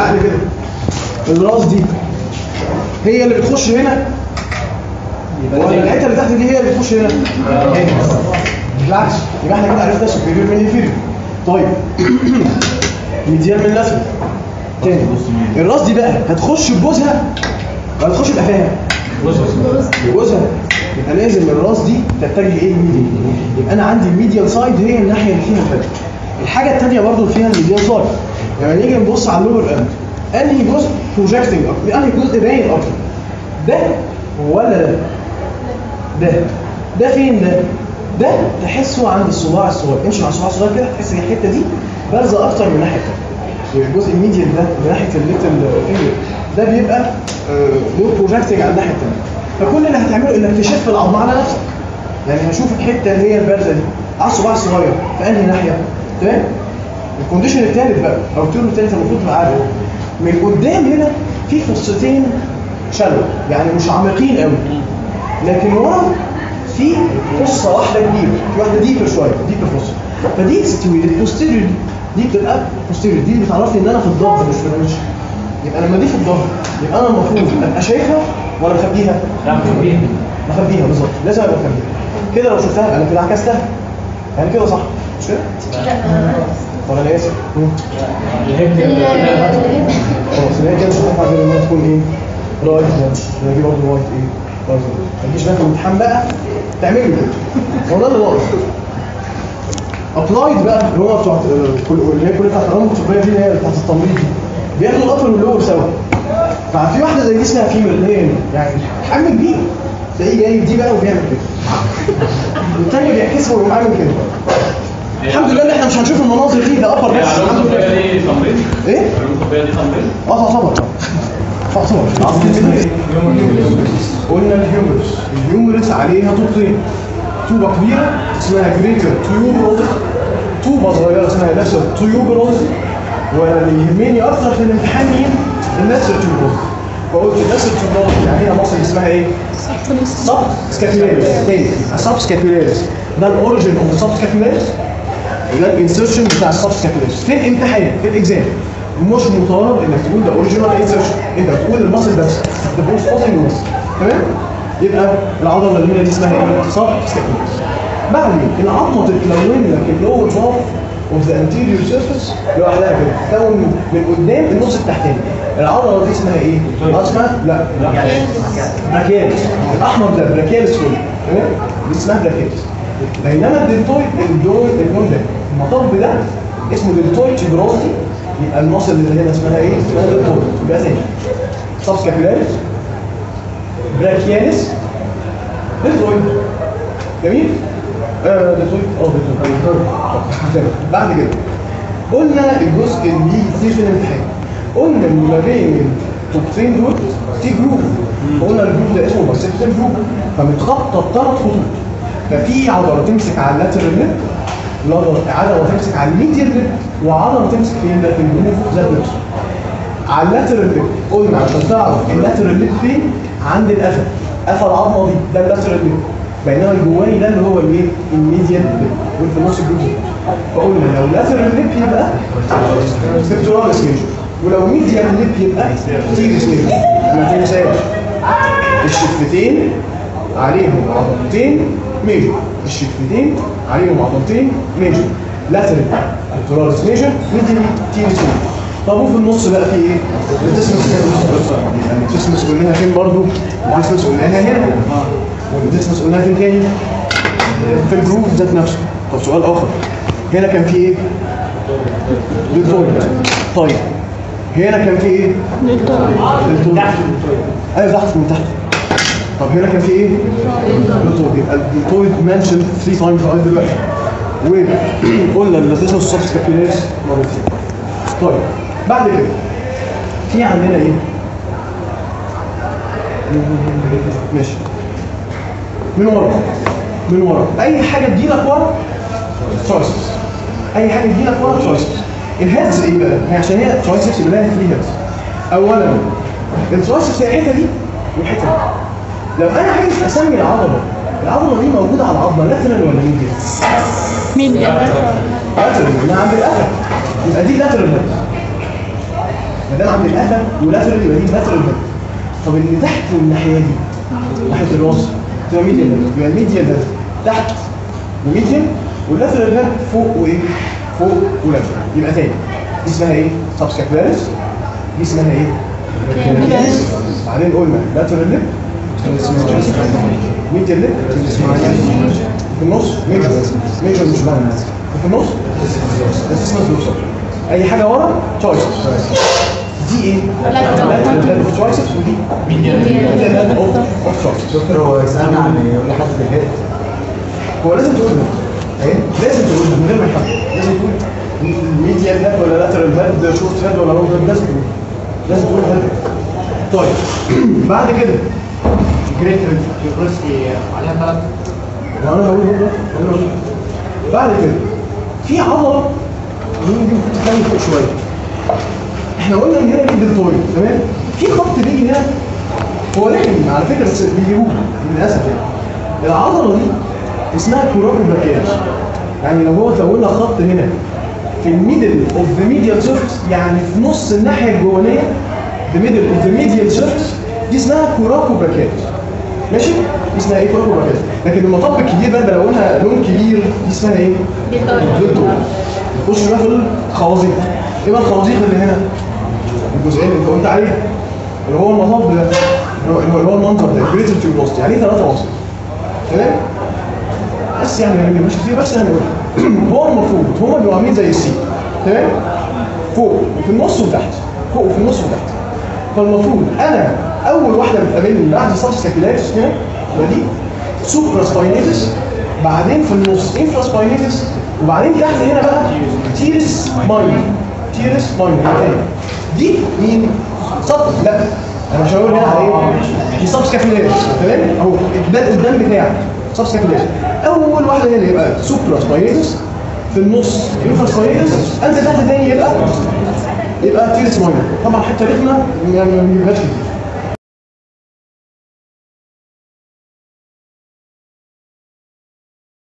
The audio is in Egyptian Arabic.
بعد كده الراس دي هي اللي بتخش هنا ولا الحته اللي تحت دي هي اللي بتخش هنا بالعكس يبقى احنا كده عرفنا سوبيريور من انفيريور طيب ميديال من لاترال تاني الراس دي بقى هتخش بجوزها ولا هتخش بقفاها بجوزها يبقى لازم الراس دي تتجه ايه الميديال يبقى انا عندي الميديال سايد هي الناحيه اللي فيها الفرق الحاجه الثانيه برضو اللي فيها الميديال سايد لما نيجي نبص على اللور اند انهي جزء بروجكتنج اكتر انهي جزء باين اكتر ده ولا ده ده ده فين ده ده تحسه عند الصباع الصغير امشي مع الصباع الصغير كده تحس ان الحته دي بارزه اكتر من الناحيه الثانيه الجزء الميديال ده من ناحيه الليتل فينجر ده بيبقى له بروجكتنج على الناحيه الثانيه فكل اللي هتعمله انك تشف العظم على نفسك يعني هشوف الحته اللي هي البارزه دي على الصباع الصغير في انهي ناحيه تمام الكونديشن الثالث بقى او التيرم الثالث المفروض تبقى عارف من قدام هنا في فصتين شلو يعني مش عميقين قوي لكن ورا في فصه واحده كبيره في واحده ديبر شويه ديبر فصه فدي تستوي البوستيريور دي بتبقى بوستيريور دي بتعرفني ان انا في الظهر مش في الوش يبقى لما دي في الظهر يبقى انا المفروض ابقى شايفها ولا مخبيها؟ مخبيها بالظبط لازم ابقى مخبيها كده لو شفتها يبقى انا كده عكستها يعني كده صح مش كده؟ ولا انا اسف؟ خلاص اللي هي كده مش هتنفع غير انها تكون ايه؟ رايت ده دي برضه وايت ايه؟ رايت ما تجيش بقى في الامتحان بقى تعمل لي كده هو ده اللي واضح ابلايد بقى اللي هو بتوع كل اللي هي كل بتاعت الرمل الطبيه دي اللي هي بتاعت التمريض دي بياخدوا الابر واللور سوا ففي واحده زي دي اسمها فيميل اللي هي يعني حجم كبير تلاقيه جاي دي بقى وبيعمل كده والتاني بيعكسها ويقوم عامل كده الحمد لله ان احنا مش هنشوف المناظر دي ده ابر بس الحمد لله ايه؟ اه طبعا تعتبر قلنا الهيومرس الهيومرس عليها طوبتين طوبة كبيرة اسمها جريتر تيوبروز طوبة صغيرة اسمها لاسر تيوبروز واللي يهمني أكتر في الامتحان مين؟ اللاسر تيوبروز فقلت اللاسر تيوبروز يعني هنا مصر اسمها ايه؟ سب سكابيلاريس تاني سب سكابيلاريس ده الاوريجن اوف سب سكابيلاريس ده الانسرشن بتاع السب سكابيلاريس في الامتحان في الاكزام مش مطالب انك تقول ده اوريجينال انسرشن انت بتقول المصل بس ده بوست اوبن بس تمام يبقى العضله اللي هنا دي اسمها ايه؟ سب سكابيلاريس بعدين العظمه تتلون لك اللور باف اوف ذا انتيريور سيرفيس لوحدها كده تكون من قدام النص التحتاني العضله دي اسمها ايه؟ اسمها لا براكيالس الاحمر ده براكيالس كله تمام؟ دي اسمها براكيالس بينما الدلتويد الدول الدول ده المطب ده اسمه دلتويد تيبروستي يبقى المصل اللي هنا اسمها ايه؟ اسمها دلتويد يبقى تاني سبس كابيلاريس براكيالس دلتويد جميل؟ آه دلتويد اه دلتويد بعد كده قلنا الجزء اللي بيجي كتير في الامتحان قلنا ان ما بين الطوبتين دول في جروب قلنا الجروب ده اسمه باسيبتال جروب فمتخطط ثلاث خطوط ففي عضله تمسك على اللاترال ليب عضله تمسك على الميديال ليب وعضله تمسك فين ده في الجروب ذات نفسه على اللاترال ليب قلنا عشان تعرف اللاترال ليب فين عند القفا قفا العظمه دي ده اللاترال ليب بينما الجواني ده اللي هو الايه الميديال ليب واللي في النص الجروب فقلنا لو لاترال ليب يبقى سبتوراليس ميجر ولو ميديال ليب يبقى تيريس ميجر ما تنساش الشفتين عليهم عضلتين ميجر الشفتين عليهم عضلتين ميجر لاترال سبتوراليس ميجر ميديال تيريس ميجر طب وفي النص بقى في ايه؟ الديسمس يعني الديسمس قلناها فين برضو؟ الديسمس قلناها هنا والديسمس قلناها فين تاني؟ في الجروب ذات نفسه طب سؤال اخر هنا كان في ايه؟ دكتور طيب هنا كان في ايه؟ دكتور ايوه تحت من تحت طب هنا كان في ايه؟ دكتور يبقى الدكتور منشن 3 تايمز لغايه دلوقتي وقلنا ان الديسمس سبس كابيلاريس مرتين طيب بعد كده في عندنا ايه؟ ماشي من ورا من ورا اي حاجه تجيلك ورا ترايسبس اي حاجه تجيلك ورا ترايسبس الهيدز ايه بقى؟ هي عشان هي ترايسبس يبقى لها 3 هيدز اولا الترايسبس هي الحته دي والحته دي لو انا عايز اسمي العضله العضله دي موجوده على العظمه لاترال ولا ميديال؟ مين لاترال لانها عند القفا يبقى دي لاترال هيدز ما دام عند القفا ولاترال يبقى دي لاترال هيد طب اللي تحت الناحيه دي ناحيه الراس تبقى ميديال هيد يبقى الميديال هيد تحت وميديال واللاترال هيد فوق وايه؟ فوق ولاترال يبقى تاني دي اسمها ايه؟ سبسكابلاريس دي اسمها ايه؟ بعدين قلنا لاترال ليب ميديال ليب في النص ميجر ميجر مش باين وفي النص بس اسمها فلوسر اي حاجه ورا تشويس دي ايه؟ لاترال اوف تشويس ودي ميديال اوف اوف تشويس دكتور هو يسألنا عن يقول لي حد في الهيد هو لازم تقول ده ايه؟ لازم تقول ده من غير ما يفهم لازم تقول ميديال هاد ولا لاترال هاد شورت هاد ولا لونج هاد لازم تقول لازم تقول هاد طيب بعد كده جريت يوبرسكي عليها ثلاث وانا هقول هو ده انا هقول بعد كده في عضله دي دي كنت تتكلم فوق شويه احنا قلنا ان هنا دي الدلتويد تمام في خط بيجي هنا هو رخم على فكره بس بيجيبوه للاسف يعني العضله دي اسمها كوراكوباكياج يعني لو هو لو قلنا خط هنا في الميدل اوف ذا ميديال سيرفيس يعني في نص الناحيه الجوانيه ذا ميدل اوف ذا ميديال سيرفيس دي اسمها كوراكوباكياج ماشي؟ دي اسمها ايه كوراكوباكياج لكن المطب الكبير بقى ده لو قلنا لون كبير دي اسمها ايه؟ دلتويد نخش بقى في الخوازيق ايه بقى الخوازيق اللي هنا؟ الجزئين اللي انت قلت عليها اللي هو المطب ده اللي هو- اللي هو المنظر ده جريتر تيوبوستي عليه ثلاثة وسط تمام؟ بس يعني يعني مش كتير بس يعني هو المفروض هما بيبقوا عاملين زي السي تمام؟ فوق وفي النص وتحت فوق وفي النص وتحت فالمفروض انا اول واحده بتقابلني بعد سبس كابيلاريس هنا ودي سوبرا سباينيتس بعدين في النص انفرا سباينيتس وبعدين تحت هنا بقى تيرس ماينر تيرس ماينر يعني دي مين؟ سب لا انا مش هقول هنا على ايه؟ دي سبس كابيلاريس تمام؟ اهو ده القدام بتاعك سبس كابيلاريس اول واحده هنا يبقى سوبرا سباينيتس في النص انفرا سباينيتس انزل تحت تاني يبقى يبقى تيرس ماينر طبعا حته رخمه يعني ما بنجيبهاش كتير